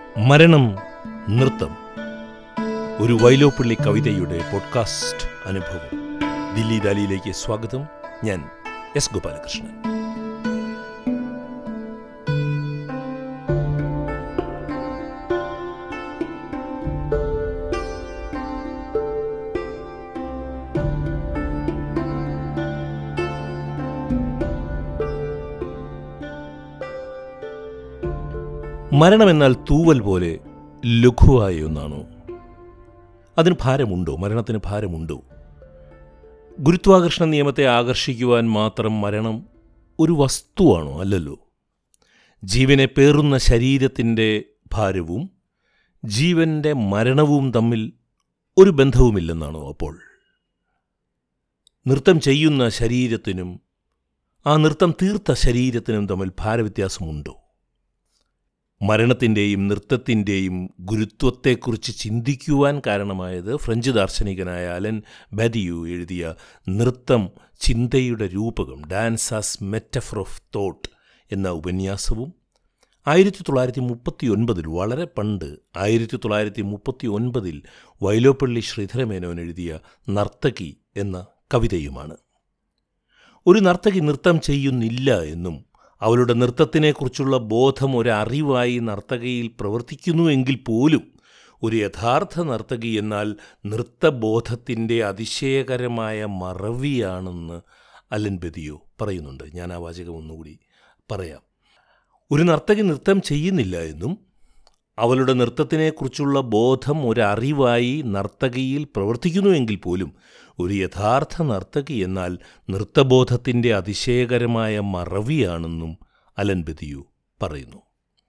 മരണം നൃത്തം ഒരു വൈലോപ്പിള്ളി കവിതയുടെ പോഡ്കാസ്റ്റ് അനുഭവം ദില്ലി ദാലിയിലേക്ക് സ്വാഗതം ഞാൻ എസ് ഗോപാലകൃഷ്ണൻ മരണമെന്നാൽ തൂവൽ പോലെ ലഘുവായ ഒന്നാണോ അതിന് ഭാരമുണ്ടോ മരണത്തിന് ഭാരമുണ്ടോ ഗുരുത്വാകർഷണ നിയമത്തെ ആകർഷിക്കുവാൻ മാത്രം മരണം ഒരു വസ്തുവാണോ അല്ലല്ലോ ജീവനെ പേറുന്ന ശരീരത്തിൻ്റെ ഭാരവും ജീവൻ്റെ മരണവും തമ്മിൽ ഒരു ബന്ധവുമില്ലെന്നാണോ അപ്പോൾ നൃത്തം ചെയ്യുന്ന ശരീരത്തിനും ആ നൃത്തം തീർത്ത ശരീരത്തിനും തമ്മിൽ ഭാരവ്യത്യാസമുണ്ടോ മരണത്തിൻ്റെയും നൃത്തത്തിൻ്റെയും ഗുരുത്വത്തെക്കുറിച്ച് ചിന്തിക്കുവാൻ കാരണമായത് ഫ്രഞ്ച് ദാർശനികനായ അലൻ ബദിയു എഴുതിയ നൃത്തം ചിന്തയുടെ രൂപകം dance as metaphor of thought എന്ന ഉപന്യാസവും ആയിരത്തി തൊള്ളായിരത്തി മുപ്പത്തി ഒൻപതിൽ വളരെ പണ്ട് ആയിരത്തി തൊള്ളായിരത്തി മുപ്പത്തി ഒൻപതിൽ വൈലോപ്പള്ളി ശ്രീധരമേനോൻ എഴുതിയ നർത്തകി എന്ന കവിതയുമാണ് ഒരു നർത്തകി നൃത്തം ചെയ്യുന്നില്ല എന്നും അവളുടെ നൃത്തത്തിനെക്കുറിച്ചുള്ള ബോധം ഒരറിവായി നർത്തകിയിൽ പ്രവർത്തിക്കുന്നുവെങ്കിൽ പോലും ഒരു യഥാർത്ഥ നർത്തകി എന്നാൽ നൃത്തബോധത്തിൻ്റെ അതിശയകരമായ മറവിയാണെന്ന് അലൻ ബദിയോ പറയുന്നുണ്ട് ഞാൻ ആ വാചകം ഒന്നുകൂടി പറയാം ഒരു നർത്തകി നൃത്തം ചെയ്യുന്നില്ല എന്നും അവളുടെ നൃത്തത്തിനെക്കുറിച്ചുള്ള ബോധം ഒരറിവായി നർത്തകിയിൽ പ്രവർത്തിക്കുന്നുവെങ്കിൽ പോലും ഒരു യഥാർത്ഥ നർത്തകി എന്നാൽ നൃത്തബോധത്തിൻ്റെ അതിശയകരമായ മറവിയാണെന്നും അലൻ ബദിയു പറയുന്നു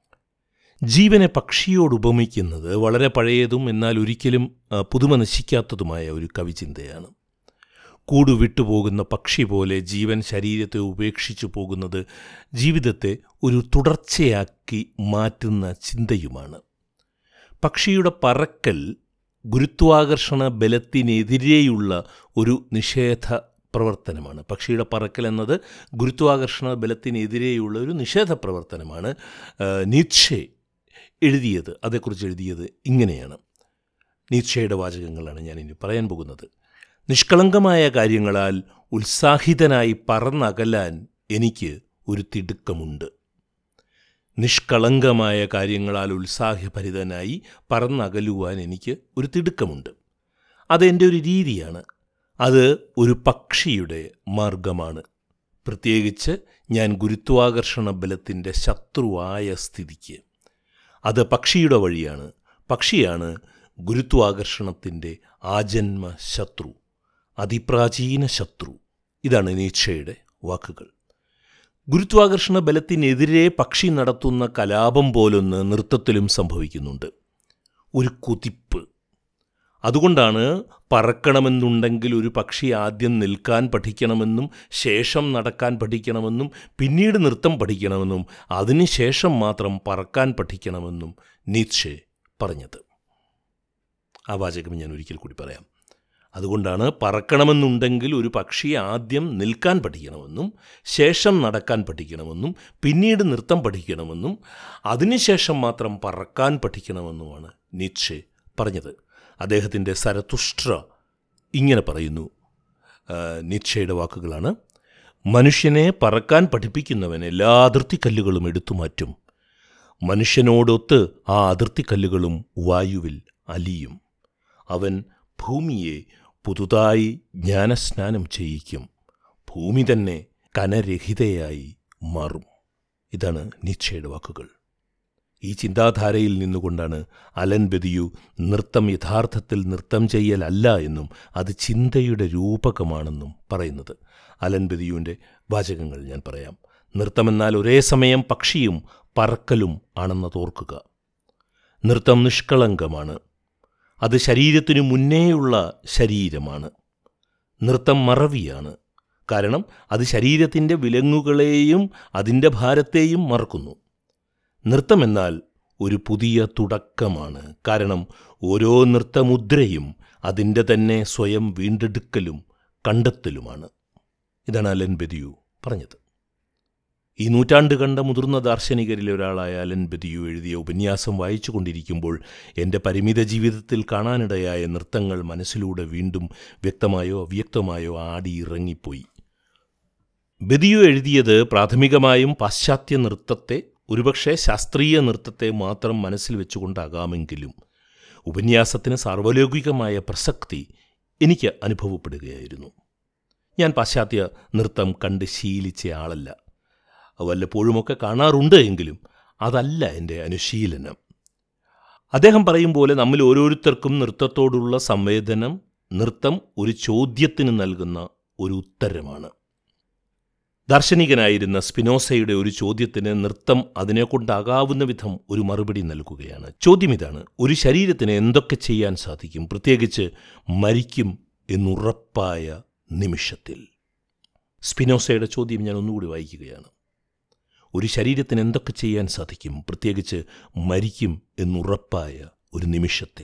ജീവനെ പക്ഷിയോട് ഉപമിക്കുന്നത് വളരെ പഴയതും എന്നാൽ ഒരിക്കലും പുതുമ നശിക്കാത്തതുമായ ഒരു കവിചിന്തയാണ് കൂട് വിട്ടുപോകുന്ന പക്ഷി പോലെ ജീവൻ ശരീരത്തെ ഉപേക്ഷിച്ചു പോകുന്നത് ജീവിതത്തെ ഒരു തുടർച്ചയാക്കി മാറ്റുന്ന ചിന്തയുമാണ് പക്ഷിയുടെ പറക്കൽ ഗുരുത്വാകർഷണ ബലത്തിനെതിരെയുള്ള ഒരു നിഷേധ പ്രവർത്തനമാണ് പക്ഷിയുടെ പറക്കൽ എന്നത് ഗുരുത്വാകർഷണ ബലത്തിനെതിരെയുള്ള ഒരു നിഷേധ പ്രവർത്തനമാണ് നീക്ഷെ എഴുതിയത് അതേക്കുറിച്ച് എഴുതിയത് ഇങ്ങനെയാണ് നീക്ഷയുടെ വാചകങ്ങളാണ് ഞാൻ ഇനി പറയാൻ പോകുന്നത് നിഷ്കളങ്കമായ കാര്യങ്ങളാൽ ഉത്സാഹിതനായി പറന്നകലാൻ എനിക്ക് ഒരു തിടുക്കമുണ്ട് നിഷ്കളങ്കമായ കാര്യങ്ങളാൽ ഉത്സാഹഭരിതനായി പറന്നകലുവാൻ എനിക്ക് ഒരു തിടുക്കമുണ്ട് അതെൻ്റെ ഒരു രീതിയാണ് അത് ഒരു പക്ഷിയുടെ മാർഗമാണ് പ്രത്യേകിച്ച് ഞാൻ ഗുരുത്വാകർഷണ ബലത്തിൻ്റെ ശത്രുവായ സ്ഥിതിക്ക് അത് പക്ഷിയുടെ വഴിയാണ് പക്ഷിയാണ് ഗുരുത്വാകർഷണത്തിൻ്റെ ആജന്മ ശത്രു അതിപ്രാചീന ശത്രു ഇതാണ് നീച്ചയുടെ വാക്കുകൾ ഗുരുത്വാകർഷണ ബലത്തിനെതിരെ പക്ഷി നടത്തുന്ന കലാപം പോലൊന്ന് നൃത്തത്തിലും സംഭവിക്കുന്നുണ്ട് ഒരു കുതിപ്പ് അതുകൊണ്ടാണ് പറക്കണമെന്നുണ്ടെങ്കിൽ ഒരു പക്ഷി ആദ്യം നിൽക്കാൻ പഠിക്കണമെന്നും ശേഷം നടക്കാൻ പഠിക്കണമെന്നും പിന്നീട് നൃത്തം പഠിക്കണമെന്നും അതിനുശേഷം മാത്രം പറക്കാൻ പഠിക്കണമെന്നും നീറ്റ്ഷെ പറഞ്ഞത് ആ വാചകം ഞാൻ ഒരിക്കൽ കൂടി പറയാം അതുകൊണ്ടാണ് പറക്കണമെന്നുണ്ടെങ്കിൽ ഒരു പക്ഷി ആദ്യം നിൽക്കാൻ പഠിക്കണമെന്നും ശേഷം നടക്കാൻ പഠിക്കണമെന്നും പിന്നീട് നൃത്തം പഠിക്കണമെന്നും അതിനുശേഷം മാത്രം പറക്കാൻ പഠിക്കണമെന്നുമാണ് നീറ്റ്ഷെ പറഞ്ഞത് അദ്ദേഹത്തിൻ്റെ സരതുഷ്ട്ര ഇങ്ങനെ പറയുന്നു നീറ്റ്ഷയുടെ വാക്കുകളാണ് മനുഷ്യനെ പറക്കാൻ പഠിപ്പിക്കുന്നവൻ എല്ലാ അതിർത്തിക്കല്ലുകളും എടുത്തു മാറ്റും മനുഷ്യനോടൊത്ത് ആ അതിർത്തിക്കല്ലുകളും വായുവിൽ അലിയും അവൻ ഭൂമിയെ പുതുതായി ജ്ഞാനസ്നാനം ചെയ്യിക്കും ഭൂമി തന്നെ കനരഹിതയായി മാറും ഇതാണ് നീച്ചയുടെ വാക്കുകൾ ഈ ചിന്താധാരയിൽ നിന്നുകൊണ്ടാണ് അലൻ ബദിയു നൃത്തം യഥാർത്ഥത്തിൽ നൃത്തം ചെയ്യലല്ല എന്നും അത് ചിന്തയുടെ രൂപകമാണെന്നും പറയുന്നത് അലൻ ബദിയുവിൻ്റെ വാചകങ്ങൾ ഞാൻ പറയാം നൃത്തമെന്നാൽ ഒരേ സമയം പക്ഷിയും പറക്കലും ആണെന്ന് തോർക്കുക നൃത്തം നിഷ്കളങ്കമാണ് അത് ശരീരത്തിനു മുന്നേയുള്ള ശരീരമാണ് നൃത്തം മറവിയാണ് കാരണം അത് ശരീരത്തിൻ്റെ വിലങ്ങുകളെയും അതിൻ്റെ ഭാരത്തെയും മറക്കുന്നു നൃത്തമെന്നാൽ ഒരു പുതിയ തുടക്കമാണ് കാരണം ഓരോ നൃത്തമുദ്രയും അതിൻ്റെ തന്നെ സ്വയം വീണ്ടെടുക്കലും കണ്ടെത്തലുമാണ് ഇതാണ് അലൻ ബദിയു പറഞ്ഞത് ഈ നൂറ്റാണ്ട് കണ്ട മുതിർന്ന ദാർശനികരിലെ ഒരാളായ അലൻ ബദിയു എഴുതിയ ഉപന്യാസം വായിച്ചു കൊണ്ടിരിക്കുമ്പോൾ എൻ്റെ പരിമിത ജീവിതത്തിൽ കാണാനിടയായ നൃത്തങ്ങൾ മനസ്സിലൂടെ വീണ്ടും വ്യക്തമായോ അവ്യക്തമായോ ആടി ഇറങ്ങിപ്പോയി ബദിയു എഴുതിയത് പ്രാഥമികമായും പാശ്ചാത്യ നൃത്തത്തെ ഒരുപക്ഷെ ശാസ്ത്രീയ നൃത്തത്തെ മാത്രം മനസ്സിൽ വെച്ചുകൊണ്ടാകാമെങ്കിലും ഉപന്യാസത്തിന് സാർവലൗകികമായ പ്രസക്തി എനിക്ക് അനുഭവപ്പെടുകയായിരുന്നു ഞാൻ പാശ്ചാത്യ നൃത്തം കണ്ട് ശീലിച്ച ആളല്ല വല്ലപ്പോഴുമൊക്കെ കാണാറുണ്ട് എങ്കിലും അതല്ല എൻ്റെ അനുശീലനം അദ്ദേഹം പറയും പോലെ നമ്മിൽ ഓരോരുത്തർക്കും നൃത്തത്തോടുള്ള സംവേദനം നൃത്തം ഒരു ചോദ്യത്തിന് നൽകുന്ന ഒരു ഉത്തരമാണ് ദാർശനികനായിരുന്ന സ്പിനോസയുടെ ഒരു ചോദ്യത്തിന് നൃത്തം അതിനെക്കൊണ്ടാകാവുന്ന വിധം ഒരു മറുപടി നൽകുകയാണ് ചോദ്യം ഇതാണ് ഒരു ശരീരത്തിന് എന്തൊക്കെ ചെയ്യാൻ സാധിക്കും പ്രത്യേകിച്ച് മരിക്കും എന്നുറപ്പായ നിമിഷത്തിൽ സ്പിനോസയുടെ ചോദ്യം ഞാൻ ഒന്നുകൂടി വായിക്കുകയാണ് ഒരു ശരീരത്തിന് എന്തൊക്കെ ചെയ്യാൻ സാധിക്കും പ്രത്യേകിച്ച് മരിക്കും എന്നുറപ്പായ ഒരു നിമിഷത്തിൽ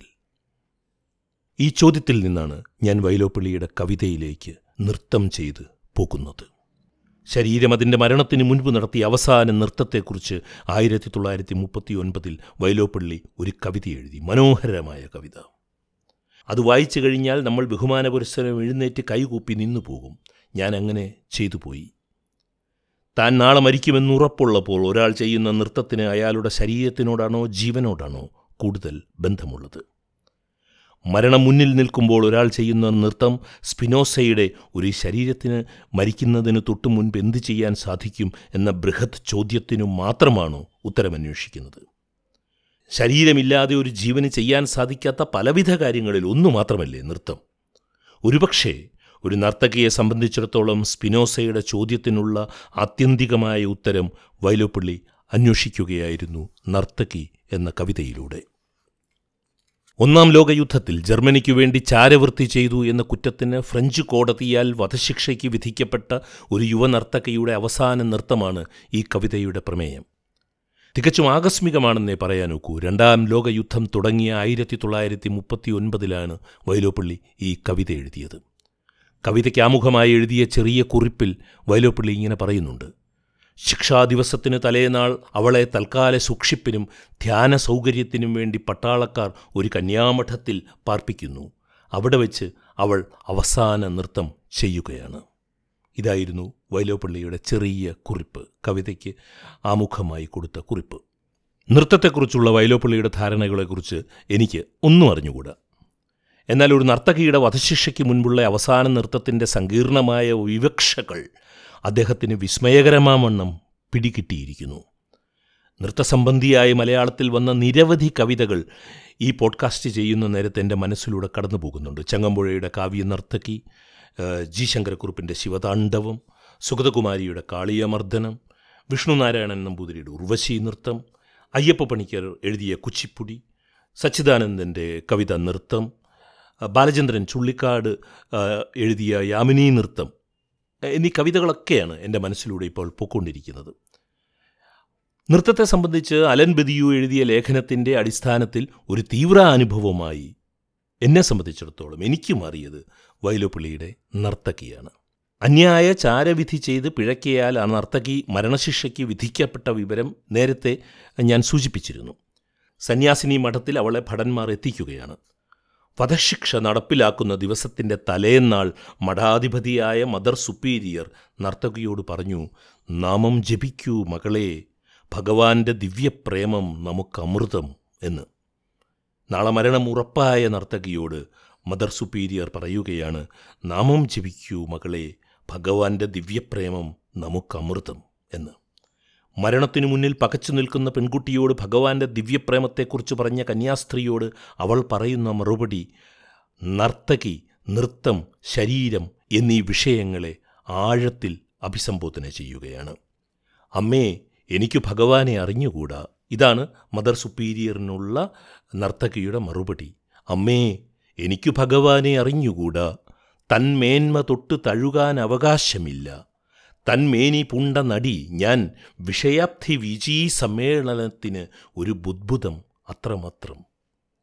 ഈ ചോദ്യത്തിൽ നിന്നാണ് ഞാൻ വൈലോപ്പള്ളിയുടെ കവിതയിലേക്ക് നൃത്തം ചെയ്ത് പോകുന്നത് ശരീരം അതിൻ്റെ മരണത്തിന് മുൻപ് നടത്തിയ അവസാന നൃത്തത്തെക്കുറിച്ച് ആയിരത്തി തൊള്ളായിരത്തി മുപ്പത്തി ഒൻപതിൽ വൈലോപ്പള്ളി ഒരു കവിത എഴുതി മനോഹരമായ കവിത അത് വായിച്ചു കഴിഞ്ഞാൽ നമ്മൾ ബഹുമാന പുരസ്സരം എഴുന്നേറ്റ് കൈകൂപ്പി നിന്നു പോകും ഞാൻ അങ്ങനെ ചെയ്തു പോയി താൻ നാളെ മരിക്കുമെന്ന് ഉറപ്പുള്ളപ്പോൾ ഒരാൾ ചെയ്യുന്ന നൃത്തത്തിന് അയാളുടെ ശരീരത്തിനോടാണോ ജീവനോടാണോ കൂടുതൽ ബന്ധമുള്ളത് മരണം മുന്നിൽ നിൽക്കുമ്പോൾ ഒരാൾ ചെയ്യുന്ന നൃത്തം സ്പിനോസയുടെ ഒരു ശരീരത്തിന് മരിക്കുന്നതിന് തൊട്ടു മുൻപ് എന്ത് ചെയ്യാൻ സാധിക്കും എന്ന ബൃഹത് ചോദ്യത്തിനു മാത്രമാണോ ഉത്തരമന്വേഷിക്കുന്നത് ശരീരമില്ലാതെ ഒരു ജീവന് ചെയ്യാൻ സാധിക്കാത്ത പലവിധ കാര്യങ്ങളിൽ ഒന്നു മാത്രമല്ലേ നൃത്തം ഒരുപക്ഷേ ഒരു നർത്തകിയെ സംബന്ധിച്ചിടത്തോളം സ്പിനോസയുടെ ചോദ്യത്തിനുള്ള ആത്യന്തികമായ ഉത്തരം വൈലോപ്പള്ളി അന്വേഷിക്കുകയായിരുന്നു നർത്തകി എന്ന കവിതയിലൂടെ ഒന്നാം ലോകയുദ്ധത്തിൽ ജർമ്മനിക്കു വേണ്ടി ചാരവൃത്തി ചെയ്തു എന്ന കുറ്റത്തിന് ഫ്രഞ്ച് കോടതിയാൽ വധശിക്ഷയ്ക്ക് വിധിക്കപ്പെട്ട ഒരു യുവനർത്തകയുടെ അവസാന നൃത്തമാണ് ഈ കവിതയുടെ പ്രമേയം തികച്ചും ആകസ്മികമാണെന്നേ പറയാനൊക്കൂ രണ്ടാം ലോകയുദ്ധം തുടങ്ങിയ ആയിരത്തി തൊള്ളായിരത്തി മുപ്പത്തി ഒൻപതിലാണ് വൈലോപ്പള്ളി ഈ കവിത എഴുതിയത് കവിതയ്ക്ക് ആമുഖമായി എഴുതിയ ചെറിയ കുറിപ്പിൽ വൈലോപ്പള്ളി ഇങ്ങനെ പറയുന്നുണ്ട് ശിക്ഷാദിവസത്തിന് തലേനാൾ അവളെ തൽക്കാല സൂക്ഷിപ്പിനും ധ്യാന സൗകര്യത്തിനും വേണ്ടി പട്ടാളക്കാർ ഒരു കന്യാമഠത്തിൽ പാർപ്പിക്കുന്നു അവിടെ വെച്ച് അവൾ അവസാന നൃത്തം ചെയ്യുകയാണ് ഇതായിരുന്നു വൈലോപ്പള്ളിയുടെ ചെറിയ കുറിപ്പ് കവിതയ്ക്ക് ആമുഖമായി കൊടുത്ത കുറിപ്പ് നൃത്തത്തെക്കുറിച്ചുള്ള വൈലോപ്പള്ളിയുടെ ധാരണകളെക്കുറിച്ച് എനിക്ക് ഒന്നും അറിഞ്ഞുകൂടാ എന്നാൽ ഒരു നർത്തകിയുടെ വധശിക്ഷയ്ക്ക് മുൻപുള്ള അവസാന നൃത്തത്തിൻ്റെ സങ്കീർണമായ വിവക്ഷകൾ അദ്ദേഹത്തിന് വിസ്മയകരമാവണ്ണം പിടികിട്ടിയിരിക്കുന്നു നൃത്തസംബന്ധിയായ മലയാളത്തിൽ വന്ന നിരവധി കവിതകൾ ഈ പോഡ്കാസ്റ്റ് ചെയ്യുന്ന നേരത്തെ എൻ്റെ മനസ്സിലൂടെ കടന്നു പോകുന്നുണ്ട് ചങ്ങമ്പുഴയുടെ കാവ്യ നർത്തകി ജി ശങ്കരക്കുറുപ്പിൻ്റെ ശിവതാണ്ഡവം സുഗതകുമാരിയുടെ കാളിയമർദ്ദനം വിഷ്ണുനാരായണൻ നമ്പൂതിരിയുടെ ഉർവശി നൃത്തം അയ്യപ്പ പണിക്കർ എഴുതിയ കുച്ചിപ്പുടി സച്ചിദാനന്ദൻ്റെ കവിത നൃത്തം ബാലചന്ദ്രൻ ചുള്ളിക്കാട് എഴുതിയ യാമിനി നൃത്തം എന്നീ കവിതകളൊക്കെയാണ് എൻ്റെ മനസ്സിലൂടെ ഇപ്പോൾ പൊക്കൊണ്ടിരിക്കുന്നത് നൃത്തത്തെ സംബന്ധിച്ച് അലൻ ബദിയു എഴുതിയ ലേഖനത്തിൻ്റെ അടിസ്ഥാനത്തിൽ ഒരു തീവ്ര അനുഭവമായി എന്നെ സംബന്ധിച്ചിടത്തോളം എനിക്ക് മാറിയത് വൈലോപ്പിള്ളിയുടെ നർത്തകിയാണ് അന്യായ ചാരവിധി ചെയ്ത് പിഴക്കിയാൽ ആ നർത്തകി മരണശിക്ഷയ്ക്ക് വിധിക്കപ്പെട്ട വിവരം നേരത്തെ ഞാൻ സൂചിപ്പിച്ചിരുന്നു സന്യാസിനി മഠത്തിൽ അവളെ ഭടന്മാർ എത്തിക്കുകയാണ് വധശിക്ഷ നടപ്പിലാക്കുന്ന ദിവസത്തിൻ്റെ തലേന്നാൾ മഠാധിപതിയായ മദർ സുപ്പീരിയർ നർത്തകിയോട് പറഞ്ഞു നാമം ജപിക്കൂ മകളെ ഭഗവാന്റെ ദിവ്യപ്രേമം നമുക്കമൃതം എന്ന് നാളെ മരണം ഉറപ്പായ നർത്തകിയോട് മദർ സുപ്പീരിയർ പറയുകയാണ് നാമം ജപിക്കൂ മകളെ ഭഗവാന്റെ ദിവ്യപ്രേമം നമുക്കമൃതം എന്ന് മരണത്തിനു മുന്നിൽ പകച്ചു നിൽക്കുന്ന പെൺകുട്ടിയോട് ഭഗവാന്റെ ദിവ്യപ്രേമത്തെക്കുറിച്ച് പറഞ്ഞ കന്യാസ്ത്രീയോട് അവൾ പറയുന്ന മറുപടി നർത്തകി നൃത്തം ശരീരം എന്നീ വിഷയങ്ങളെ ആഴത്തിൽ അഭിസംബോധന ചെയ്യുകയാണ് അമ്മേ എനിക്ക് ഭഗവാനെ അറിഞ്ഞുകൂടാ ഇതാണ് മദർ സുപ്പീരിയറിനുള്ള നർത്തകിയുടെ മറുപടി അമ്മേ എനിക്ക് ഭഗവാനെ അറിഞ്ഞുകൂടാ തന്മേന്മ തൊട്ട് തഴുകാൻ അവകാശമില്ല തന്മേനി പുണ്ട നടി ഞാൻ വിഷയാബ്ധി വിജീ സമ്മേളനത്തിന് ഒരു ബുദ്ഭുതം അത്രമാത്രം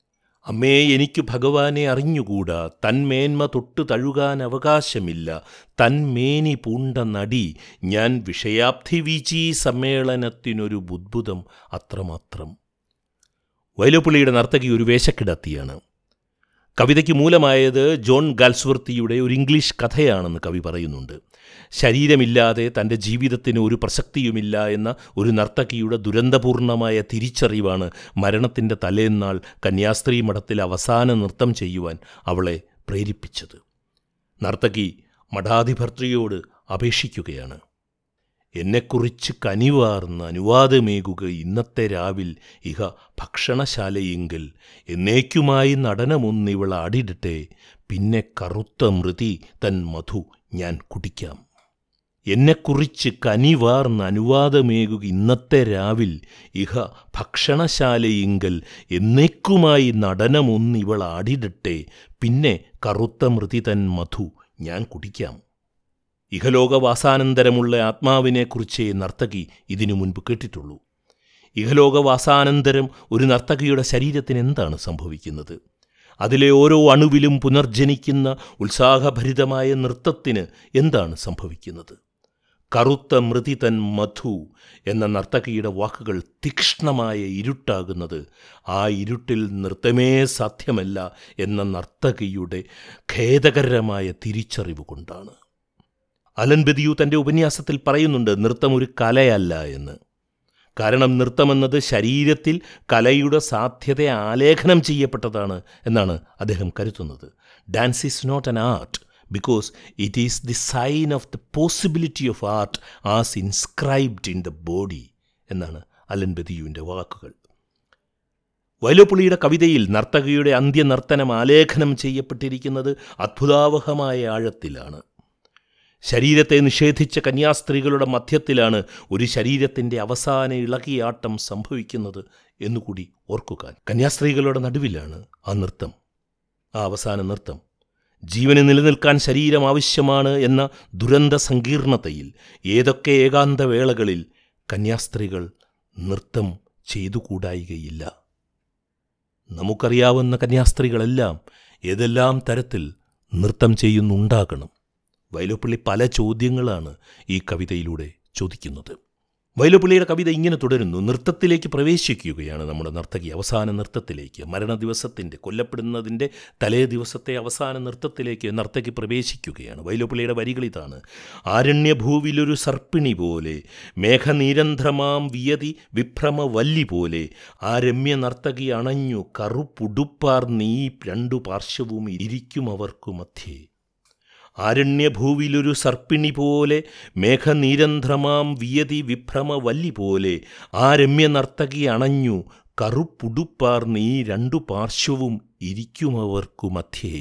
അമ്മേ എനിക്ക് ഭഗവാനെ അറിഞ്ഞുകൂടാ തന്മേന്മ തൊട്ട് തഴുകാൻ അവകാശമില്ല തന്മേനി പൂണ്ട നടി ഞാൻ വിഷയാബ്ധി വീച്ചി സമ്മേളനത്തിനൊരു ബുദ്ബുദം അത്രമാത്രം വൈലോപ്പിള്ളിയുടെ നർത്തകി ഒരു വേഷക്കിടത്തിയാണ് കവിതയ്ക്ക് മൂലമായത് ജോൺ ഗാൽസ്വർത്തിയുടെ ഒരു ഇംഗ്ലീഷ് കഥയാണെന്ന് കവി പറയുന്നുണ്ട് ശരീരമില്ലാതെ തൻ്റെ ജീവിതത്തിന് ഒരു പ്രസക്തിയുമില്ല എന്ന ഒരു നർത്തകിയുടെ ദുരന്തപൂർണമായ തിരിച്ചറിവാണ് മരണത്തിൻ്റെ തലേന്നാൾ കന്യാസ്ത്രീ മഠത്തിൽ അവസാന നൃത്തം ചെയ്യുവാൻ അവളെ പ്രേരിപ്പിച്ചത് നർത്തകി മഠാധിഭർത്തൃയോട് അപേക്ഷിക്കുകയാണ് എന്നെക്കുറിച്ച് കനിവാർന്ന് അനുവാദമേകുക ഇന്നത്തെ രാവിൽ ഇഹ ഭക്ഷണശാലയെങ്കിൽ എന്നേക്കുമായി നടനമൊന്നിവൾ ആടിടട്ടെ പിന്നെ കറുത്ത മൃതി തൻ മധു ഞാൻ കുടിക്കാം എന്നെക്കുറിച്ച് കനിവാർന്ന് അനുവാദമേകുക ഇന്നത്തെ രാവിൽ ഇഹ ഭക്ഷണശാലയെങ്കിൽ എന്നേക്കുമായി നടനമൊന്നിവൾ ആടിടട്ടെ പിന്നെ കറുത്ത മൃതി തൻ മധു ഞാൻ കുടിക്കാം ഇഹലോകവാസാനന്തരമുള്ള ആത്മാവിനെക്കുറിച്ചേ നർത്തകി ഇതിനു മുൻപ് കേട്ടിട്ടുള്ളൂ ഇഹലോകവാസാനന്തരം ഒരു നർത്തകിയുടെ ശരീരത്തിന് എന്താണ് സംഭവിക്കുന്നത് അതിലെ ഓരോ അണുവിലും പുനർജനിക്കുന്ന ഉത്സാഹഭരിതമായ നൃത്തത്തിന് എന്താണ് സംഭവിക്കുന്നത് കറുത്ത മൃതി തൻ മധു എന്ന നർത്തകിയുടെ വാക്കുകൾ തീക്ഷ്ണമായ ഇരുട്ടാകുന്നത് ആ ഇരുട്ടിൽ നൃത്തമേ സാധ്യമല്ല എന്ന നർത്തകിയുടെ ഖേദകരമായ തിരിച്ചറിവ് കൊണ്ടാണ് അലൻ ബദിയു തൻ്റെ ഉപന്യാസത്തിൽ പറയുന്നുണ്ട് നൃത്തം ഒരു കലയല്ല എന്ന് കാരണം നൃത്തമെന്നത് ശരീരത്തിൽ കലയുടെ സാധ്യത ആലേഖനം ചെയ്യപ്പെട്ടതാണ് എന്നാണ് അദ്ദേഹം കരുതുന്നത് dance is not an art because it is the sign of the possibility of art as inscribed in the body എന്നാണ് അലൻ ബദിയുവിൻ്റെ വാക്കുകൾ വൈലോപ്പുള്ളിയുടെ കവിതയിൽ നർത്തകിയുടെ അന്ത്യനർത്തനം ആലേഖനം ചെയ്യപ്പെട്ടിരിക്കുന്നത് അത്ഭുതാവഹമായ ആഴത്തിലാണ് ശരീരത്തെ നിഷേധിച്ച കന്യാസ്ത്രീകളുടെ മധ്യത്തിലാണ് ഒരു ശരീരത്തിൻ്റെ അവസാന ഇളകിയാട്ടം സംഭവിക്കുന്നത് എന്നുകൂടി ഓർക്കുക കന്യാസ്ത്രീകളുടെ നടുവിലാണ് ആ നൃത്തം ആ അവസാന നൃത്തം ജീവന് നിലനിൽക്കാൻ ശരീരം ആവശ്യമാണ് എന്ന ദുരന്ത സങ്കീർണതയിൽ ഏതൊക്കെ ഏകാന്ത വേളകളിൽ കന്യാസ്ത്രീകൾ നൃത്തം ചെയ്തുകൂടായികയില്ല നമുക്കറിയാവുന്ന കന്യാസ്ത്രീകളെല്ലാം ഏതെല്ലാം തരത്തിൽ നൃത്തം ചെയ്യുന്നുണ്ടാകണം വൈലോപ്പിള്ളി പല ചോദ്യങ്ങളാണ് ഈ കവിതയിലൂടെ ചോദിക്കുന്നത് വൈലോപ്പിള്ളിയുടെ കവിത ഇങ്ങനെ തുടരുന്നു നൃത്തത്തിലേക്ക് പ്രവേശിക്കുകയാണ് നമ്മുടെ നർത്തകി അവസാന നൃത്തത്തിലേക്ക് മരണദിവസത്തിൻ്റെ കൊല്ലപ്പെടുന്നതിൻ്റെ തലേ ദിവസത്തെ അവസാന നൃത്തത്തിലേക്ക് നർത്തകി പ്രവേശിക്കുകയാണ് വൈലോപ്പിള്ളിയുടെ വരികൾ ഇതാണ് ആരണ്യഭൂവിലൊരു സർപ്പിണി പോലെ മേഘനിരന്ധ്രമാം വിയതി വിഭ്രമ വല്ലി പോലെ ആ രമ്യ നർത്തകി അണഞ്ഞു കറുപ്പുടുപ്പാർ നീ രണ്ടു പാർശ്വവും ഇരിക്കും അവർക്കു മധ്യേ ആരണ്യഭൂവിലൊരു സർപ്പിണി പോലെ മേഘനിരന്ധ്രമാം വിയതി വിഭ്രമ വല്ലി പോലെ ആ രമ്യ നർത്തകി അണഞ്ഞു കറുപ്പുടുപ്പാർ നീ രണ്ടു പാർശ്വവും ഇരിക്കുമവർക്കു മധ്യേ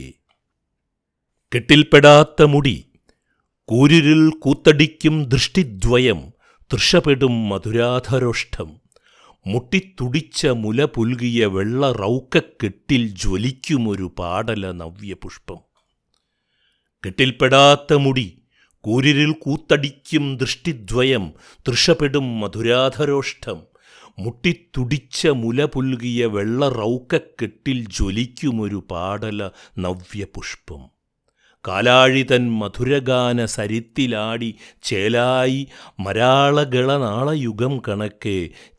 കെട്ടിൽപ്പെടാത്ത മുടി കൂരിരിൽ കൂത്തടിക്കും ദൃഷ്ടിദ്വയം തൃഷപ്പെടും മധുരാധരോഷ്ടം മുട്ടിത്തുടിച്ച മുല പുൽകിയ വെള്ള റൗക്കക്കെട്ടിൽ ജ്വലിക്കുമൊരു പാടല നവ്യപുഷ്പം കെട്ടിൽപ്പെടാത്ത മുടി കൂരിരിൽ കൂത്തടിക്കും ദൃഷ്ടിദ്വയം തൃഷപ്പെടും മധുരാധരോഷ്ടം മുട്ടിത്തുടിച്ച മുല പുൽകിയ വെള്ള റൗക്കക്കെട്ടിൽ ജ്വലിക്കുമൊരു പാടല നവ്യപുഷ്പം കാലാഴിതൻ മധുരഗാന സരിത്തിലാടി ചേലായി മരാളഗളനാളയുഗം കണക്കെ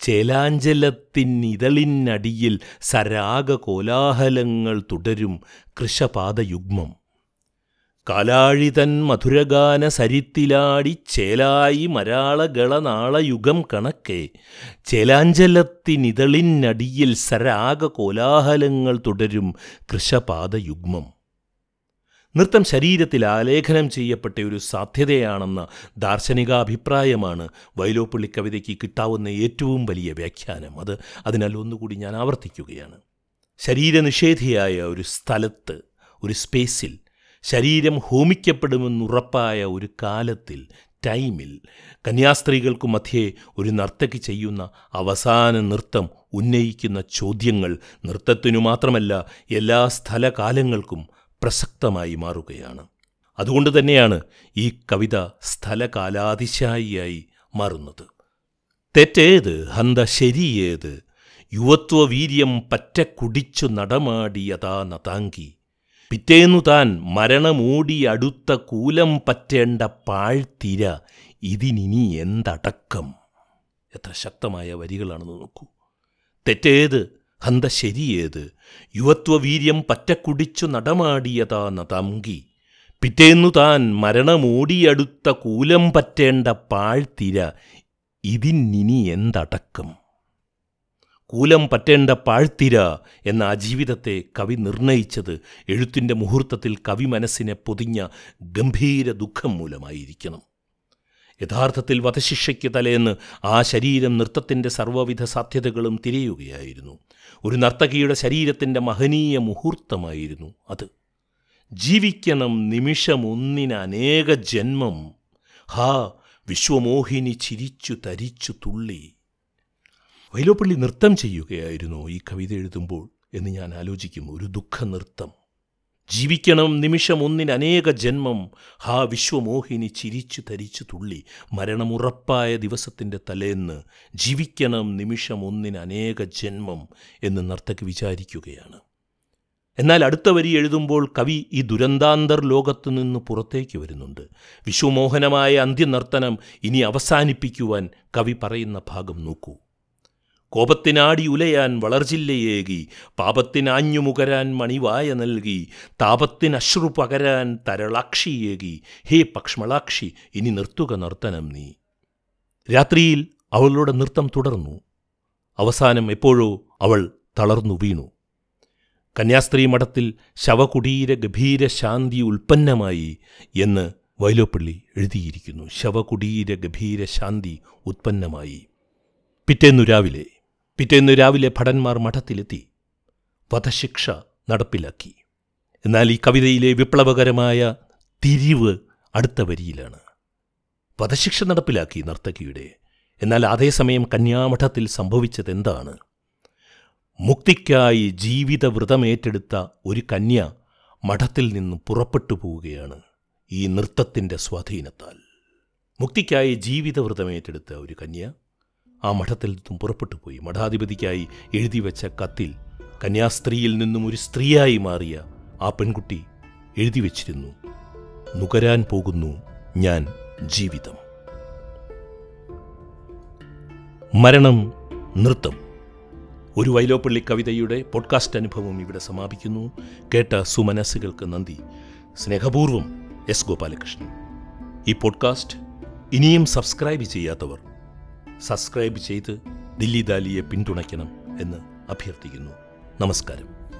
ചേലാഞ്ചലത്തിനിതളിനടിയിൽ സരാഗ കോലാഹലങ്ങൾ തുടരും കൃശപാദയുഗ്മം കാലാഴിതൻ മധുരഗാന സരിത്തിലാടി ചേലായി മരാളഗളനാളയുഗം കണക്കെ ചേലാഞ്ചലത്തിനിതളിനടിയിൽ സരാഗ കോലാഹലങ്ങൾ തുടരും കൃശപാദയുഗ്മം നൃത്തം ശരീരത്തിൽ ആലേഖനം ചെയ്യപ്പെട്ട ഒരു സാധ്യതയാണെന്ന ദാർശനികാഭിപ്രായമാണ് വൈലോപ്പള്ളി കവിതയ്ക്ക് കിട്ടാവുന്ന ഏറ്റവും വലിയ വ്യാഖ്യാനം അത് അതിനാൽ ഒന്നുകൂടി ഞാൻ ആവർത്തിക്കുകയാണ് ശരീരനിഷേധിയായ ഒരു സ്ഥലത്ത് ഒരു സ്പേസിൽ ശരീരം ഹോമിക്കപ്പെടുമെന്നുറപ്പായ ഒരു കാലത്തിൽ ടൈമിൽ കന്യാസ്ത്രീകൾക്കു മധ്യേ ഒരു നർത്തകി ചെയ്യുന്ന അവസാന നൃത്തം ഉന്നയിക്കുന്ന ചോദ്യങ്ങൾ നൃത്തത്തിനു മാത്രമല്ല എല്ലാ സ്ഥലകാലങ്ങൾക്കും പ്രസക്തമായി മാറുകയാണ് അതുകൊണ്ട് തന്നെയാണ് ഈ കവിത സ്ഥലകാലാതിശായിയായി മാറുന്നത് തെറ്റേത് ഹന്ത ശരിയേത് യുവത്വവീര്യം പറ്റ കുടിച്ചു നടമാടിയതാ നതാങ്കി പിറ്റേന്നു താൻ മരണമോടി അടുത്ത കൂലം പറ്റേണ്ട പാഴ്ത്തിര ഇതിനിനി എന്തടക്കം എത്ര ശക്തമായ വരികളാണെന്ന് നോക്കൂ തെറ്റേത് ഹന്ത ശരിയേത് യുവത്വവീര്യം പറ്റക്കുടിച്ചു നടമാടിയതാ നതംകി പിറ്റേന്നു താൻ മരണമോടിയടുത്ത കൂലം പറ്റേണ്ട പാഴ്ത്തിര ഇതിനിനി എന്തടക്കം കൂലം പറ്റേണ്ട പാഴ്ത്തിര എന്ന ആ ജീവിതത്തെ കവി നിർണയിച്ചത് എഴുത്തിൻ്റെ മുഹൂർത്തത്തിൽ കവി മനസ്സിനെ പൊതിഞ്ഞ ഗംഭീര ദുഃഖം മൂലമായിരിക്കണം യഥാർത്ഥത്തിൽ വധശിക്ഷയ്ക്ക് തലേന്ന് ആ ശരീരം നൃത്തത്തിൻ്റെ സർവ്വവിധ സാധ്യതകളും തിരയുകയായിരുന്നു ഒരു നർത്തകിയുടെ ശരീരത്തിൻ്റെ മഹനീയ മുഹൂർത്തമായിരുന്നു അത് ജീവിക്കണം നിമിഷമൊന്നിന് അനേക ജന്മം ഹാ വിശ്വമോഹിനി ചിരിച്ചു തരിച്ചു തുള്ളി വൈലോപ്പള്ളി നൃത്തം ചെയ്യുകയായിരുന്നു ഈ കവിത എഴുതുമ്പോൾ എന്ന് ഞാൻ ആലോചിക്കും ഒരു ദുഃഖ നൃത്തം ജീവിക്കണം നിമിഷം ഒന്നിന് അനേക ജന്മം ഹാ വിശ്വമോഹിനി ചിരിച്ചു തരിച്ചു തുള്ളി മരണമുറപ്പായ ദിവസത്തിൻ്റെ തലേന്ന് ജീവിക്കണം നിമിഷം ഒന്നിന് അനേക ജന്മം എന്ന് നർത്തകി വിചാരിക്കുകയാണ് എന്നാൽ അടുത്ത വരി എഴുതുമ്പോൾ കവി ഈ ദുരന്താന്തർ ലോകത്തു നിന്ന് പുറത്തേക്ക് വരുന്നുണ്ട് വിശ്വമോഹനമായ അന്ത്യനർത്തനം ഇനി അവസാനിപ്പിക്കുവാൻ കവി പറയുന്ന ഭാഗം നോക്കൂ കോപത്തിനാടി ഉലയാൻ വളർജില്ലയേകി പാപത്തിനാഞ്ഞുമുകരാൻ മണിവായ നൽകി താപത്തിനശ്രു പകരാൻ തരളാക്ഷിയേകി ഹേ പക്ഷ്മളാക്ഷി ഇനി നിർത്തുക നർത്തനം നീ രാത്രിയിൽ അവളുടെ നൃത്തം തുടർന്നു അവസാനം എപ്പോഴോ അവൾ തളർന്നു വീണു കന്യാസ്ത്രീ മഠത്തിൽ ശവകുടീര ഗഭീര ശാന്തി ഉൽപ്പന്നമായി എന്ന് വൈലോപ്പള്ളി എഴുതിയിരിക്കുന്നു ശവകുടീര ഗഭീര ശാന്തി ഉത്പന്നമായി പിറ്റേന്നു രാവിലെ പിറ്റേന്നു രാവിലെ ഭടന്മാർ മഠത്തിലെത്തി വധശിക്ഷ നടപ്പിലാക്കി എന്നാൽ ഈ കവിതയിലെ വിപ്ലവകരമായ തിരിവ് അടുത്ത വരിയിലാണ് വധശിക്ഷ നടപ്പിലാക്കി നർത്തകിയുടെ എന്നാൽ അതേസമയം കന്യാമഠത്തിൽ സംഭവിച്ചതെന്താണ് മുക്തിക്കായി ജീവിതവ്രതമേറ്റെടുത്ത ഒരു കന്യ മഠത്തിൽ നിന്നും പുറപ്പെട്ടു പോവുകയാണ് ഈ നൃത്തത്തിൻ്റെ സ്വാധീനത്താൽ മുക്തിക്കായി ജീവിതവ്രതമേറ്റെടുത്ത ഒരു കന്യ ആ മഠത്തിൽ നിന്നും പുറപ്പെട്ടു പോയി മഠാധിപതിക്കായി എഴുതി വെച്ച കത്തിൽ കന്യാസ്ത്രീയിൽ നിന്നും ഒരു സ്ത്രീയായി മാറിയ ആ പെൺകുട്ടി എഴുതി വച്ചിരുന്നു നുകരാൻ പോകുന്നു ഞാൻ ജീവിതം മരണം നൃത്തം ഒരു വൈലോപ്പള്ളി കവിതയുടെ പോഡ്കാസ്റ്റ് അനുഭവം ഇവിടെ സമാപിക്കുന്നു കേട്ട സുമനസ്സുകൾക്ക് നന്ദി സ്നേഹപൂർവം എസ് ഗോപാലകൃഷ്ണൻ ഈ പോഡ്കാസ്റ്റ് ഇനിയും സബ്സ്ക്രൈബ് ചെയ്യാത്തവർ സബ്സ്ക്രൈബ് ചെയ്ത് ദില്ലി ദാലിയെ പിന്തുണയ്ക്കണം എന്ന് അഭ്യർത്ഥിക്കുന്നു നമസ്കാരം